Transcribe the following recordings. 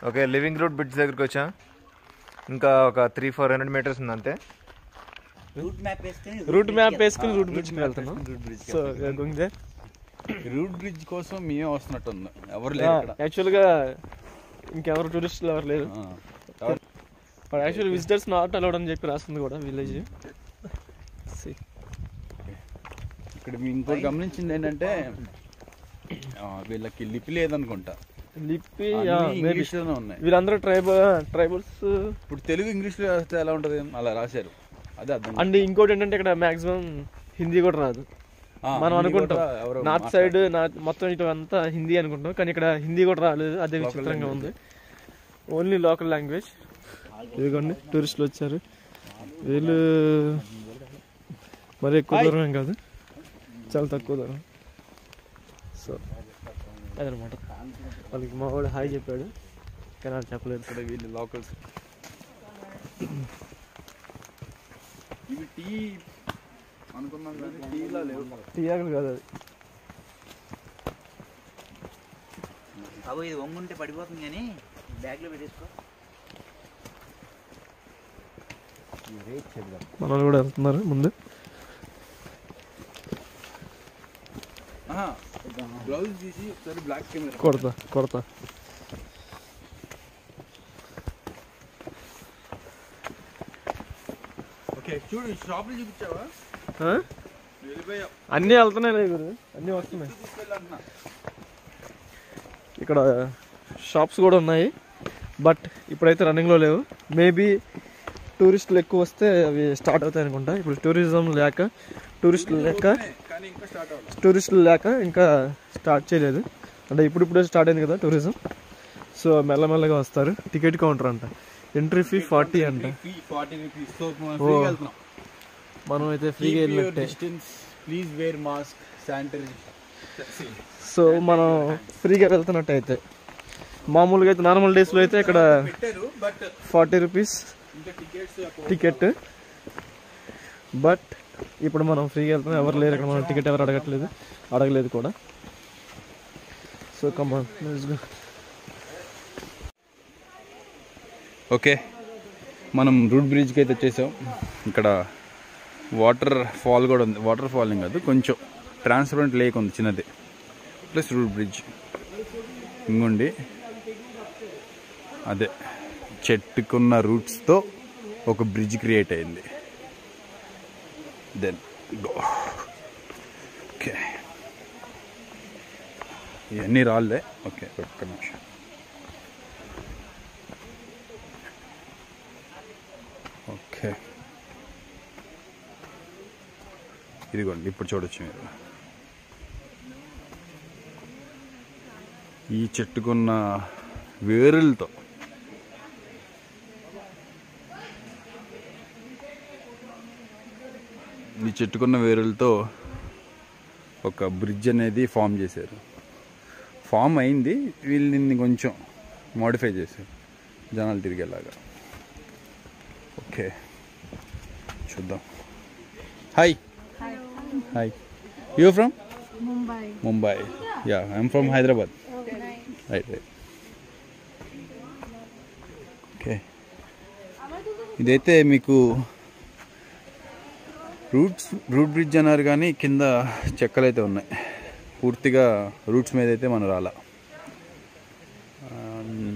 Okay living route bridge దగ్గరికి వచ్చాం ఇంకా ఒక త్రీ ఫోర్ హండ్రెడ్ మీటర్స్ ఉంది అంతే రూట్ మ్యాప్ వేసుకుని రూట్ మ్యాప్ వేసుకుని రూట్ బ్రిడ్జ్కి వెళ్తున్నాం root bridge so going the root bridge కోసం మేమే వస్తున్నట్టుంది ఎవరు లేరు ఇక్కడ యాక్చువల్గా ఇంకెవరు టూరిస్టులు ఎవరు లేరు ఆ. యాక్చువల్ విజిటర్స్ నాట్ అలౌడ్ అని చెప్పి రాస్తుంది కూడా విలేజ్ ఇక్కడ మీ ఇంకోటి గమనించింది ఏంటంటే ఆ, వీళ్ళకి లిపి లేదనుకుంటా లిపి అన్నీ ఇంగ్లీష్ లోనే ఉన్నాయి వీళ్ళందరూ ట్రైబ ట్రైబల్స్ ఇప్పుడు తెలుగు ఇంగ్లీష్ లో రాస్తే ఎలా ఉంటది అలా రాశారు అదే అర్థం అండ్ ఇంకోటి ఏంటంటే ఇక్కడ మాక్సిమం హిందీ కూడా రాదు ఆ, మనం హిందీ అనుకుంటాం కూడా ఎవరో నార్త్ సైడ్ మొత్తం ఇటు అంతా హిందీ అనుకుంటాం కానీ ఇక్కడ హిందీ కూడా రాలేదు అదే Local విచిత్రంగా ఉంది language. ఓన్లీ లోకల్ లాంగ్వేజ్ ఇదిగోండి టూరిస్టులు వచ్చారు వీళ్ళు మరి ఎక్కువ Hi. దూరం ఏం కాదు చాలా తక్కువ దూరం సో అదనమాట వాళ్ళకి మా వాడు హాయ్ చెప్పాడు కానీ వాళ్ళు చెప్పలేదు ఇక్కడ వీళ్ళు లోకల్స్ ఇవి టీ అనుకున్నాం కానీ టీలా లేవు తీయాలి కాదు అది అగో ఇది వంగుంటే పడిపోతుంది కానీ బ్యాగ్లో పెట్టేసుకో మన వాళ్ళు కూడా వెళ్తున్నారు ముందు బ్లౌజ్ తీసి ఒకసారి బ్లాక్ కెమెరా కొడతా కొడతా ఓకే చూడు ఈ షాపులు చూపించావా ఆ? వెళ్ళిపోయావు అన్నీ వెళ్తున్నాయి రే గురు అన్నీ వస్తున్నాయి తీసుకెళ్ళంటున్నా ఇక్కడ షాప్స్ కూడా ఉన్నాయి బట్ ఇప్పుడైతే రన్నింగ్లో లేవు మేబీ టూరిస్టులు ఎక్కువ వస్తే అవి స్టార్ట్ అవుతాయి అనుకుంటా ఇప్పుడు టూరిజం లేక టూరిస్టులు లేక కానీ ఇంకా స్టార్ట్ అవ్వాలి టూరిస్టులు లేక ఇంకా స్టార్ట్ చేయలేదు అంటే ఇప్పుడు ఇప్పుడే స్టార్ట్ అయింది కదా టూరిజం సో మెల్లమెల్లగా వస్తారు టికెట్ కౌంటర్ అంట ఎంట్రీ ఫీ ఫార్టీ అంట ఫీ ఫార్టీ రూపీస్ సో మనం ఓ. ఫ్రీగా వెళ్తున్నాం మనం అయితే ఫ్రీగా వెళ్ళినట్టే distance please wear mask sanitary so మనం ఫ్రీగా వెళ్తున్నట్టు అయితే మామూలుగా అయితే నార్మల్ డేస్లో అయితే ఇక్కడ పెట్టారు బట్ ఫార్టీ రూపీస్ ఇంకా టికెట్స్ టికెట్ బట్ ఇప్పుడు మనం ఫ్రీగా వెళ్తున్నాం ఎవరు లేరు ఇక్కడ మనం టికెట్ ఎవరు అడగట్లేదు అడగలేదు కూడా సో కమాన్ ఓకే మనం రూట్ బ్రిడ్జ్కి అయితే వచ్చేసాం ఇక్కడ వాటర్ ఫాల్ కూడా ఉంది వాటర్ ఫాలింగ్ కాదు కొంచెం ట్రాన్స్పరెంట్ లేక్ ఉంది చిన్నది ప్లస్ రూట్ బ్రిడ్జ్ ఇంగుండి అదే చెట్టుకున్న రూట్స్తో ఒక బ్రిడ్జ్ క్రియేట్ అయింది దెన్ గో ఓకే ఇవన్నీ రాళ్ళే ఓకే ఒక్క నిమిషం ఓకే ఇదిగోండి ఇప్పుడు చూడొచ్చు మీరు ఈ చెట్టుకున్న వేరులతో ఈ చెట్టుకున్న వేరులతో ఒక బ్రిడ్జ్ అనేది ఫామ్ చేశారు ఫామ్ అయింది వీళ్ళు దీన్ని కొంచెం మోడిఫై చేశారు జనాలు తిరిగేలాగా ఓకే చూద్దాం hi hi you from Mumbai. Mumbai yeah I'm from Hyderabad right right okay ఇదైతే మీకు రూట్స్ రూట్ బ్రిడ్జ్ అన్నారు కానీ కింద చెక్కలు అయితే ఉన్నాయి పూర్తిగా రూట్స్ మీద అయితే మనం రాలా ఆమ్,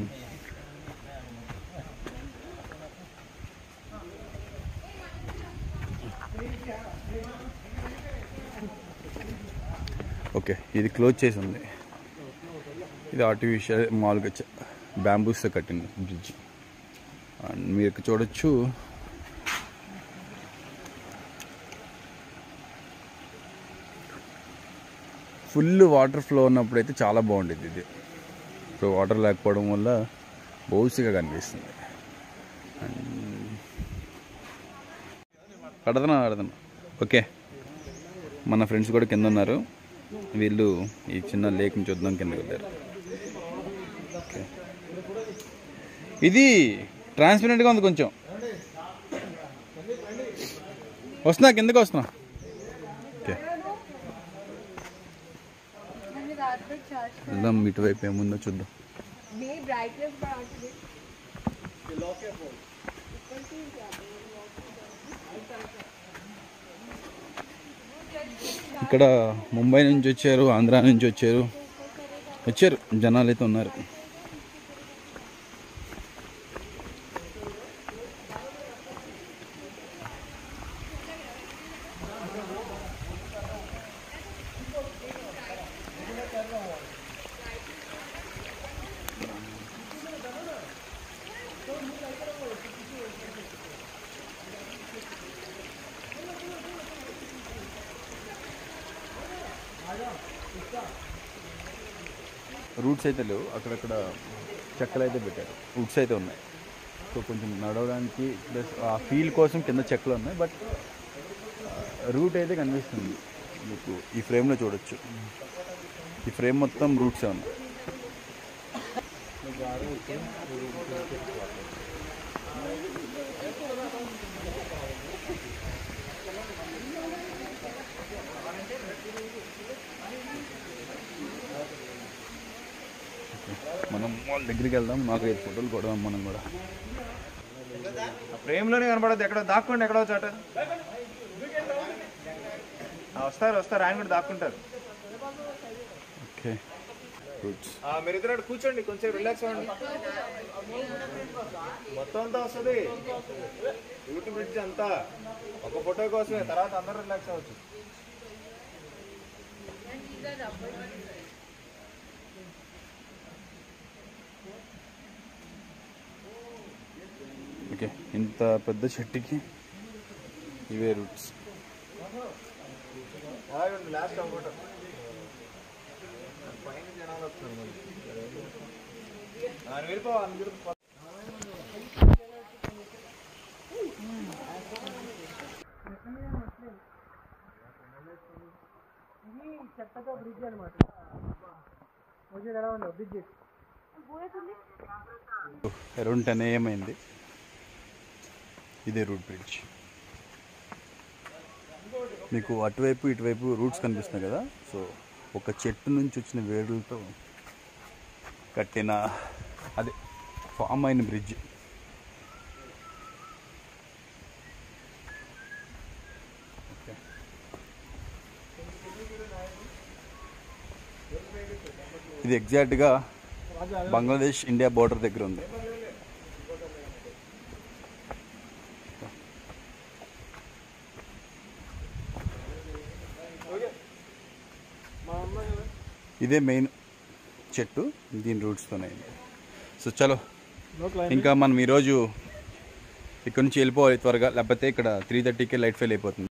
ఓకే ఇది క్లోజ్ చేసి ఉంది ఇది ఆర్టిఫిషియల్ మామూలుగా బ్యాంబూస్తో కట్టిన బ్రిడ్జ్ అండ్ మీరు ఇక్కడ చూడొచ్చు ఫుల్ వాటర్ ఫ్లో ఉన్నప్పుడు అయితే చాలా బాగుండేది ఇది ఇప్పుడు వాటర్ లేకపోవడం వల్ల బౌసిగా కనిపిస్తుంది కడదనా కడదనా ఓకే మన ఫ్రెండ్స్ కూడా కింద ఉన్నారు వీళ్ళు ఈ చిన్న లేక్ని చూద్దాం కిందకి వెళ్ళారు ఓకే. ఇది ట్రాన్స్పరెంట్గా ఉంది కొంచెం వస్తున్నా కిందకి వస్తున్నా ఓకే వెళ్దాం ఇటువైపు ఏముందో చూద్దాం మీ బ్రైట్నెస్ बढ़ाते ఇక్కడ ముంబై నుంచి వచ్చారు ఆంధ్ర నుంచి వచ్చారు వచ్చారు జనాలు అయితే ఉన్నారు రూట్స్ అయితే లేవు అక్కడక్కడ చెక్కలు అయితే పెట్టారు రూట్స్ అయితే ఉన్నాయి సో కొంచెం నడవడానికి ప్లస్ ఆ ఫీల్ కోసం కింద చెక్కలు ఉన్నాయి బట్ రూట్ అయితే కనిపిస్తుంది మీకు ఈ ఫ్రేమ్లో చూడొచ్చు ఈ ఫ్రేమ్ మొత్తం రూట్సే ఉన్నాయి మనం వాళ్ళ దగ్గరికి వెళ్దాం నాకు ఐదు ఫోటోలు కొడదాం మనం కూడా ఫ్రేమ్లోనే కనపడదు ఎక్కడ దాక్కోండి ఎక్కడో చోట ఆ, వస్తారు వస్తారు ఆయన కూడా దాక్కుంటారు ఓకే రూట్స్ ఆ, మీరిద్దరు అక్కడ కూర్చోండి కొంచెం రిలాక్స్ అవ్వండి మొత్తం అంతా వస్తుంది యూట్యూబ్ బ్రిడ్జ్ అంతా ఒక ఫోటో కోసమే తర్వాత అందరూ రిలాక్స్ అవ్వచ్చు ఓకే ఇంత పెద్ద చెట్టుకి ఇవే రూట్స్ ఆగండి లాస్ట్ ఒక ఫోటో పైన జనాలు వస్తున్నారు మళ్ళీ. ఆయన వెళ్ళిపో ఆయన వెళ్ళిపో. అరౌండ్ టెన్ ఏఎం అయింది ఇదే రూట్ బ్రిడ్జ్ మీకు అటువైపు ఇటువైపు రూట్స్ కనిపిస్తున్నాయి కదా సో ఒక చెట్టు నుంచి వచ్చిన వేరులతో కట్టిన అదే ఫామ్ అయిన బ్రిడ్జ్ ఇది ఎగ్జాక్ట్గా బంగ్లాదేశ్ ఇండియా బోర్డర్ దగ్గర ఉంది ఇదే మెయిన్ చెట్టు దీని రూట్స్తోనే సో చలో ఇంకా మనం ఈరోజు ఇక్కడ నుంచి వెళ్ళిపోవాలి త్వరగా లేకపోతే ఇక్కడ త్రీ థర్టీకే లైట్ ఫెయిల్ అయిపోతుంది